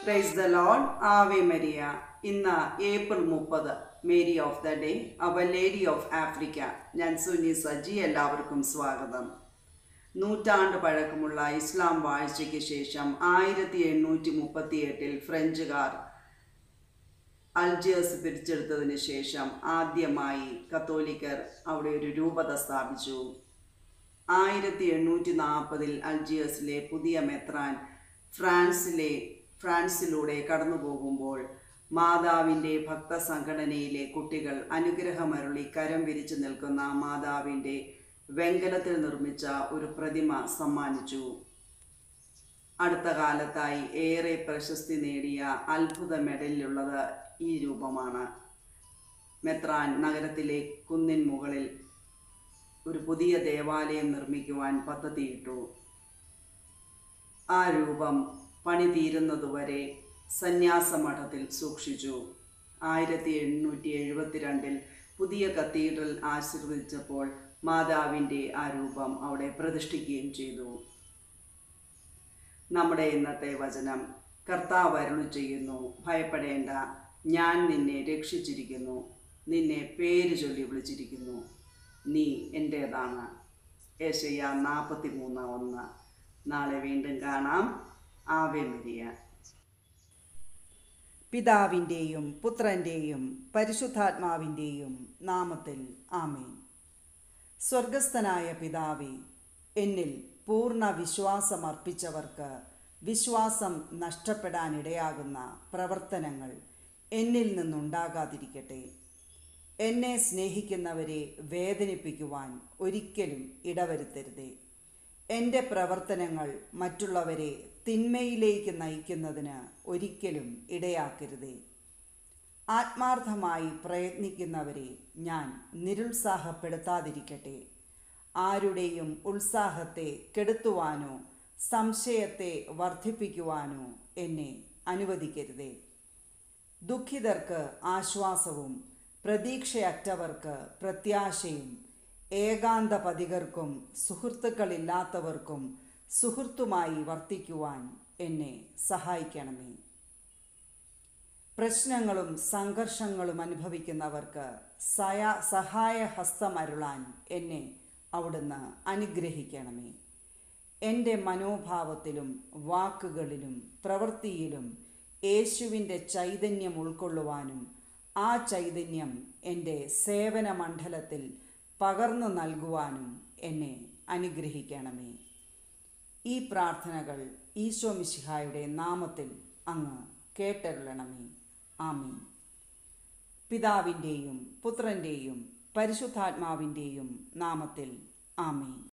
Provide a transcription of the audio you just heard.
price the lord Ave Maria ഇന്ന് April മുപ്പത് Mary of the day our lady of Africa ഞാൻ സുനി സജി എല്ലാവർക്കും സ്വാഗതം നൂറ്റാണ്ട് പഴക്കമുള്ള ഇസ്ലാം വാഴ്ചയ്ക്ക് ശേഷം ആയിരത്തി എണ്ണൂറ്റി മുപ്പത്തി എട്ടിൽ ഫ്രഞ്ചുകാർ അൽജിയേഴ്സ് പിരിച്ചെടുത്തതിന് ശേഷം ആദ്യമായി കത്തോലിക്കർ അവിടെ ഒരു രൂപത സ്ഥാപിച്ചു ആയിരത്തി എണ്ണൂറ്റി നാൽപ്പതിൽ അൽജിയേഴ്സിലെ പുതിയ മെത്രാൻ ഫ്രാൻസിലെ ഫ്രാൻസിലൂടെ കടന്നു പോകുമ്പോൾ മാതാവിൻ്റെ ഭക്തസംഘടനയിലെ കുട്ടികൾ അനുഗ്രഹമരുളി കരം വിരിച്ചു നിൽക്കുന്ന മാതാവിൻ്റെ വെങ്കലത്തിൽ നിർമ്മിച്ച ഒരു പ്രതിമ സമ്മാനിച്ചു അടുത്ത കാലത്തായി ഏറെ പ്രശസ്തി നേടിയ അത്ഭുത മെഡലിലുള്ളത് ഈ രൂപമാണ് മെത്രാൻ നഗരത്തിലെ കുന്നിൻ മുകളിൽ ഒരു പുതിയ ദേവാലയം നിർമ്മിക്കുവാൻ പദ്ധതിയിട്ടു ആ രൂപം പണി തീരുന്നതുവരെ സന്യാസമഠത്തിൽ സൂക്ഷിച്ചു ആയിരത്തി എണ്ണൂറ്റി എഴുപത്തിരണ്ടിൽ പുതിയ കത്തീഡ്രൽ ആശീർവദിച്ചപ്പോൾ മാതാവിൻ്റെ ആ രൂപം അവിടെ പ്രതിഷ്ഠിക്കുകയും ചെയ്തു നമ്മുടെ ഇന്നത്തെ വചനം കർത്താവ് അരുളി ചെയ്യുന്നു ഭയപ്പെടേണ്ട ഞാൻ നിന്നെ രക്ഷിച്ചിരിക്കുന്നു നിന്നെ പേര് ചൊല്ലി വിളിച്ചിരിക്കുന്നു നീ എൻ്റേതാണ് ഏഷ്യ നാൽപ്പത്തി മൂന്ന് ഒന്ന് നാളെ വീണ്ടും കാണാം ആവെ മരിയ പിതാവിൻ്റെയും പുത്രൻ്റെയും പരിശുദ്ധാത്മാവിൻ്റെയും നാമത്തിൽ ആമേൻ സ്വർഗസ്ഥനായ പിതാവേ എന്നിൽ പൂർണ്ണ വിശ്വാസമർപ്പിച്ചവർക്ക് വിശ്വാസം നഷ്ടപ്പെടാനിടയാകുന്ന പ്രവർത്തനങ്ങൾ എന്നിൽ നിന്നുണ്ടാകാതിരിക്കട്ടെ എന്നെ സ്നേഹിക്കുന്നവരെ വേദനിപ്പിക്കുവാൻ ഒരിക്കലും ഇടവരുത്തരുതേ എൻ്റെ പ്രവർത്തനങ്ങൾ മറ്റുള്ളവരെ തിന്മയിലേക്ക് നയിക്കുന്നതിന് ഒരിക്കലും ഇടയാക്കരുതേ ആത്മാർത്ഥമായി പ്രയത്നിക്കുന്നവരെ ഞാൻ നിരുത്സാഹപ്പെടുത്താതിരിക്കട്ടെ ആരുടെയും ഉത്സാഹത്തെ കെടുത്തുവാനോ സംശയത്തെ വർദ്ധിപ്പിക്കുവാനോ എന്നെ അനുവദിക്കരുതേ ദുഃഖിതർക്ക് ആശ്വാസവും പ്രതീക്ഷയറ്റവർക്ക് പ്രത്യാശയും ഏകാന്തപതികർക്കും സുഹൃത്തുക്കളില്ലാത്തവർക്കും സുഹൃത്തുമായി വർത്തിക്കുവാൻ എന്നെ സഹായിക്കണമേ പ്രശ്നങ്ങളും സംഘർഷങ്ങളും അനുഭവിക്കുന്നവർക്ക് സയ സഹായഹസ്തമരുളാൻ എന്നെ അവിടുന്ന് അനുഗ്രഹിക്കണമേ എൻ്റെ മനോഭാവത്തിലും വാക്കുകളിലും പ്രവൃത്തിയിലും യേശുവിൻ്റെ ചൈതന്യം ഉൾക്കൊള്ളുവാനും ആ ചൈതന്യം എൻ്റെ സേവന മണ്ഡലത്തിൽ പകർന്നു നൽകുവാനും എന്നെ അനുഗ്രഹിക്കണമേ ഈ പ്രാർത്ഥനകൾ ഈശോ മിശിഹായുടെ നാമത്തിൽ അങ്ങ് കേട്ടരുളണമേ ആമീൻ പിതാവിൻ്റെയും പുത്രൻ്റെയും പരിശുദ്ധാത്മാവിൻ്റെയും നാമത്തിൽ ആമീൻ